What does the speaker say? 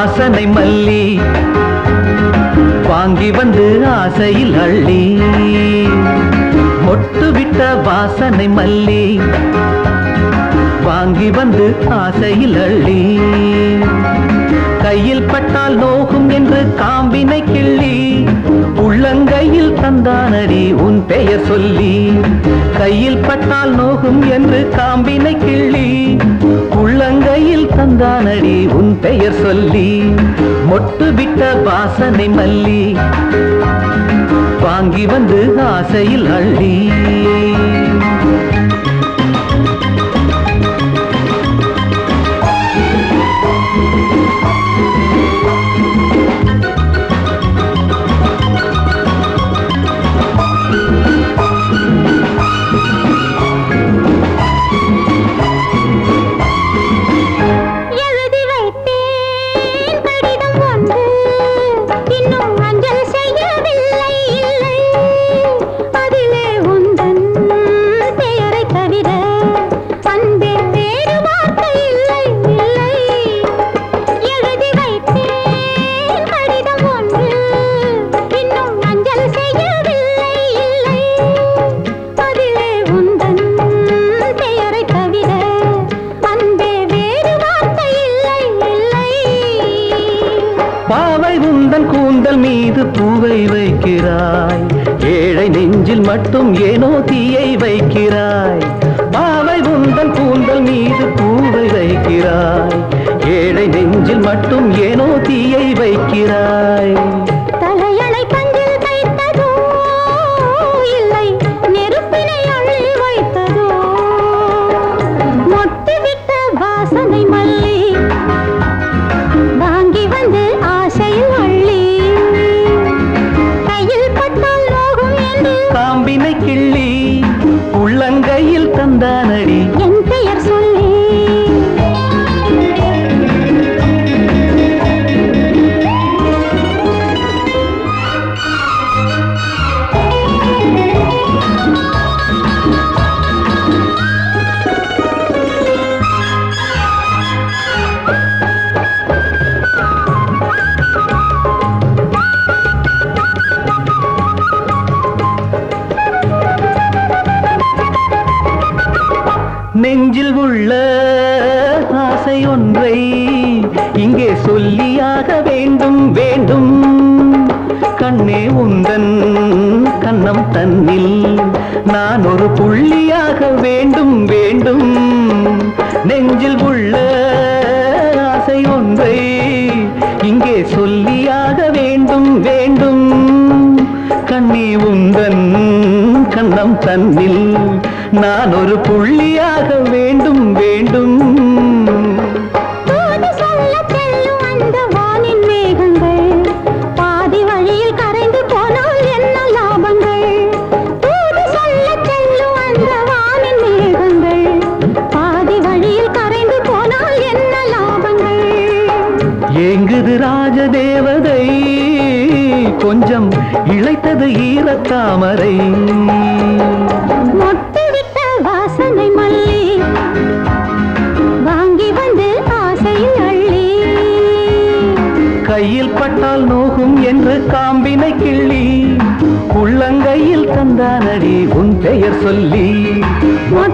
வாசனை மல்லி வாங்கி வந்து ஆசையில் அள்ளி மொட்டு விட்ட வாசனை மல்லி வாங்கி வந்து ஆசையில் அள்ளி கையில் பட்டால் நோகும் என்று காம்பினை கிள்ளி உள்ளங்கையில் தந்தானடி உன் பெயர் சொல்லி கையில் பட்டால் நோகும் என்று காம்பினை கிள்ளி உள்ளங்கையில் தந்தானடி உன் பெயர் சொல்லி மொட்டு விட்ட வாசனை மல்லி வாங்கி வந்து ஆசையில் அள்ளி எழுதி வைத்தேன் கடிதம் ஒன்று இன்னும் அஞ்சல் செய்யவில்லை இல்லை அதிலே உந்தன் பெயரை தவிர அன்பே வேறு வார்த்தை இல்லை இல்லை எழுதி வைத்தேன் கடிதம் ஒன்று இன்னும் அஞ்சல் செய்யவில்லை இல்லை அதிலே உந்தன் பெயரை தவிர அன்பே வேறு வார்த்தை இல்லை இல்லை பாவை உந்தன் கூந்தல் மீது பூவை வைக்கிறாய் ஏழை நெஞ்சில் மட்டும் ஏனோ தீயை வைக்கிறாய் பாவை உந்தன் கூந்தல் மீது பூவை வைக்கிறாய் ஏழை நெஞ்சில் மட்டும் ஏனோ தீயை வைக்கிறாய் தலையணை பஞ்சில் தைத்ததோ இல்லை நெருப்பினை அள்ளி வைத்ததோ மொட்டுவிட்ட வாசனை மல்லி வாங்கி வந்து ஆசையில் அள்ளி கையில் பட்டால் நோகும் என்று காம்பினை கிள்ளி உள்ளங்கையில் தந்தானடி என் பெயர் சொல்லி நெஞ்சில் உள்ள ஆசை ஒன்றை இங்கே சொல்லியாக வேண்டும் வேண்டும் கண்ணே உந்தன் கண்ணம் தன்னில் நான் ஒரு புள்ளியாக வேண்டும் வேண்டும் நெஞ்சில் உள்ள ஆசை ஒன்றை இங்கே சொல்லியாக வேண்டும் வேண்டும் கண்ணே உந்தன் கண்ணம் தன்னில் நான் ஒரு புள்ளியாக வேண்டும் வேண்டும் தூது சொல்லச் செல்லும் அந்த வானின் மேகங்கள் பாதி வழியில் கரைந்து போனால் என்ன லாபங்கள் தூது சொல்லச் செல்லும் அந்த வானின் மேகங்கள் பாதி வழியில் கரைந்து போனால் என்ன லாபங்கள் ஏங்குது ராஜதேவதை கொஞ்சம் இழைத்தது ஈரத்தாமரை மொட்டுவிட்ட வாசனை மல்லி வாங்கி வந்து ஆசையில் அள்ளி கையில் பட்டால் நோகும் என்று காம்பினை கிள்ளி உள்ளங்கையில் தந்தானடி உன் பெயர் சொல்லி